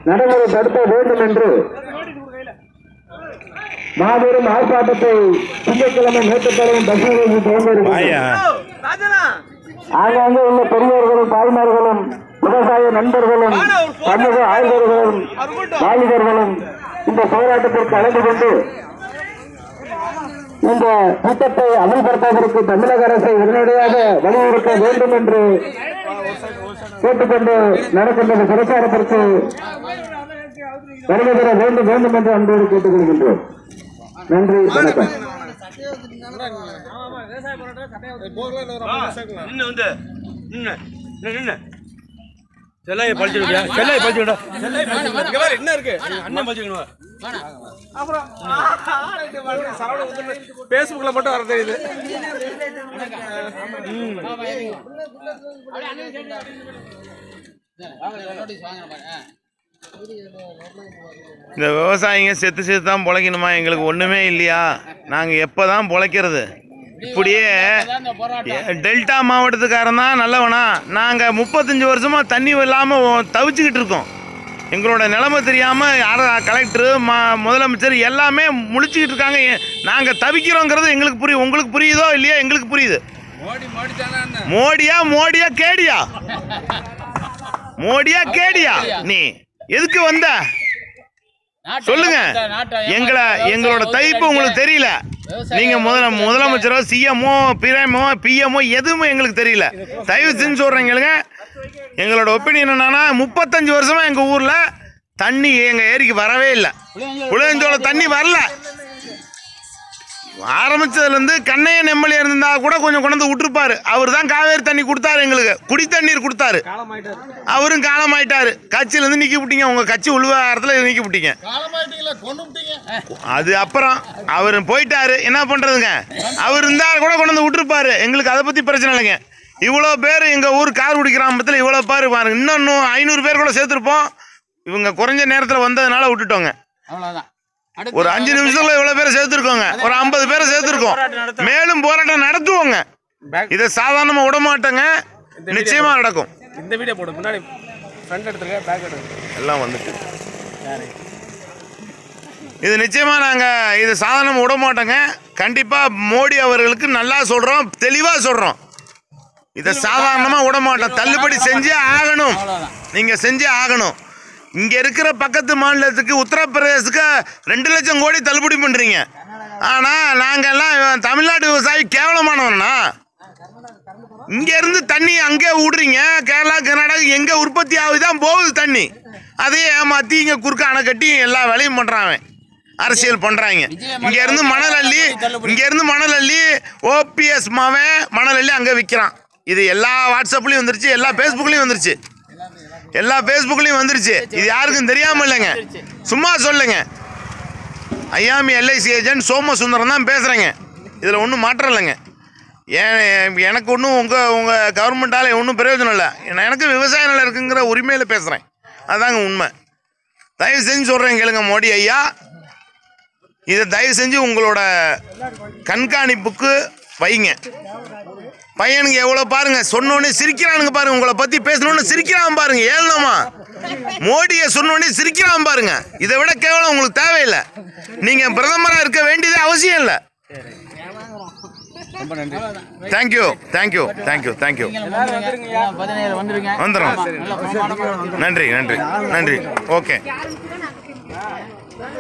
நடைமுறைப்படுத்த வேண்டும் என்று மாபெரும் ஆர்ப்பாட்டத்தை திங்கட்கிழமை மேட்டுப்பாளையம் பசுமையை துவங்க வாயா ஆங்காங்கே உள்ள பெரியவர்களும் தாய்மார்களும் விவசாய நண்பர்களும் சமூக ஆய்வர்களும் வாலிபர்களும் இந்த போராட்டத்திற்கு கலந்து கொண்டு இந்த திட்டத்தை அமல்படுத்துவதற்கு தமிழக அரசை உடனடியாக வலியுறுத்த வேண்டும் என்று கேட்டுக்கொண்டு நடக்கின்ற இந்த பிரச்சாரத்திற்கு வருகை தர வேண்டும் வேண்டும் என்று அன்போடு கேட்டுக்கொள்கின்றோம் நன்றி வணக்கம் நின்று வந்து நின்று நின்று செல்லாய பழிச்சுடுவியா செல்லாய பழிச்சுடா இங்க பாரு என்ன இருக்கு அண்ணன் பழிச்சுக்கணும் பேஸ்புக்ல மட்டும் வர தெரியுது இந்த விவசாயிங்க செத்து செத்து தான் பொழைக்கணுமா எங்களுக்கு ஒன்றுமே இல்லையா நாங்கள் எப்போ தான் பொழைக்கிறது இப்படியே டெல்டா மாவட்டத்துக்காரன் தான் நல்லவனா நாங்கள் முப்பத்தஞ்சு வருஷமாக தண்ணி இல்லாமல் தவிச்சுக்கிட்டு இருக்கோம் எங்களோட நிலைமை தெரியாமல் யார கலெக்டரு மா முதலமைச்சர் எல்லாமே முழிச்சுக்கிட்டு இருக்காங்க நாங்கள் தவிக்கிறோங்கிறது எங்களுக்கு புரியும் உங்களுக்கு புரியுதோ இல்லையா எங்களுக்கு புரியுது மோடியா மோடியா கேடியா மோடியா கேடியா நீ எதுக்கு வந்த சொல்லுங்க எங்களை எங்களோட தைப்பு உங்களுக்கு தெரியல நீங்க முதல முதலமைச்சரோ சிஎம்ஓ பிஎம்ஓ பிஎம்ஓ எதுவுமே எங்களுக்கு தெரியல தயவு செஞ்சு சொல்றேன் கேளுங்க எங்களோட ஒப்பீனியன் என்னன்னா முப்பத்தஞ்சு வருஷமா எங்க ஊர்ல தண்ணி எங்க ஏரிக்கு வரவே இல்லை புளியஞ்சோள தண்ணி வரல ஆரம்பிச்சதுல இருந்து கண்ணையன் எம்எல்ஏ இருந்தா கூட கொஞ்சம் கொண்டு வந்து விட்டுருப்பாரு அவர் தான் காவேரி தண்ணி கொடுத்தாரு எங்களுக்கு குடி தண்ணீர் கொடுத்தாரு அவரும் காலமாயிட்டாரு கட்சியில இருந்து நிக்க விட்டீங்க உங்க கட்சி உழுவாரத்துல நிக்க விட்டீங்க அது அப்புறம் அவர் போயிட்டாரு என்ன பண்றதுங்க அவர் இருந்தா கூட கொண்டு வந்து விட்டுருப்பாரு எங்களுக்கு அதை பத்தி பிரச்சனை இல்லைங்க இவ்வளோ பேர் எங்க ஊர் கார்குடி கிராமத்தில் இவ்வளோ பேர் பாருங்க இன்னும் இன்னும் ஐநூறு பேர் கூட சேர்த்துருப்போம் இவங்க குறைஞ்ச நேரத்தில் வந்ததுனால விட்டுட்டோங்க அவ்வளவுதான் ஒரு அஞ்சு நிமிஷத்துல இவ்வளவு பேரை சேர்த்துருக்கோங்க ஒரு ஐம்பது பேரை சேர்த்துருக்கோம் மேலும் போராட்டம் நடத்துவோங்க இதை சாதாரணமா விட மாட்டோங்க நிச்சயமா நடக்கும் இந்த வீடியோ போடு முன்னாடி ஃப்ரண்ட் எடுத்துருக்க பேக் எடுத்துருக்க எல்லாம் வந்துட்டு இது நிச்சயமா நாங்க இது சாதாரணமா விட மாட்டோங்க கண்டிப்பா மோடி அவர்களுக்கு நல்லா சொல்றோம் தெளிவா சொல்றோம் இதை சாதாரணமா விட மாட்டோம் தள்ளுபடி செஞ்சே ஆகணும் நீங்க செஞ்சே ஆகணும் இங்க இருக்கிற பக்கத்து மாநிலத்துக்கு உத்தரப்பிரதேசத்துக்கு ரெண்டு லட்சம் கோடி தள்ளுபடி பண்றீங்க ஆனா நாங்க எல்லாம் தமிழ்நாடு விவசாயி கேவலமானவனா இங்க இருந்து தண்ணி அங்கே விடுறீங்க கேரளா கர்நாடகா எங்க உற்பத்தி ஆகுதுதான் போகுது தண்ணி அதையே ஏமாத்தி இங்க குறுக்க அணை கட்டி எல்லா வேலையும் பண்றாங்க அரசியல் பண்றாங்க இங்க இருந்து மணல் அள்ளி இங்க இருந்து மணல் அள்ளி ஓபிஎஸ் மாவன் மணல் அள்ளி அங்க விற்கிறான் இது எல்லா வாட்ஸ்அப்லயும் வந்துருச்சு எல்லா ஃபேஸ்புக்லயும் வந்துருச்சு எல்லா ஃபேஸ்புக்லயும் வந்துருச்சு இது யாருக்கும் தெரியாம இல்லைங்க சும்மா சொல்லுங்க ஐயாமி எல்ஐசி ஏஜென்ட் சோமசுந்தரம் தான் பேசுகிறேங்க இதில் ஒன்றும் மாற்றம் இல்லைங்க ஏன் எனக்கு ஒன்றும் உங்கள் உங்கள் கவர்மெண்ட்டால் ஒன்றும் பிரயோஜனம் இல்லை எனக்கு விவசாய நிலம் இருக்குங்கிற உரிமையில் பேசுகிறேன் அதாங்க உண்மை தயவு செஞ்சு சொல்கிறேன் கேளுங்க மோடி ஐயா இதை தயவு செஞ்சு உங்களோட கண்காணிப்புக்கு வைங்க பையனுக்கு எவ்வளோ பாருங்க சொன்னோடனே சிரிக்கிறானுங்க பாருங்க உங்களை பற்றி பேசணுன்னு சிரிக்கிறான் பாருங்க ஏழனமா மோடியை சொன்னோடனே சிரிக்கிறான் பாருங்க இதை விட கேவலம் உங்களுக்கு தேவையில்லை நீங்கள் பிரதமராக இருக்க வேண்டியது அவசியம் இல்லை தேங்க்யூ தேங்க்யூ தேங்க்யூ தேங்க்யூ பதினேழு வந்துருங்க வந்துடும் நல்ல பிரமாணமா நன்றி நன்றி நன்றி ஓகே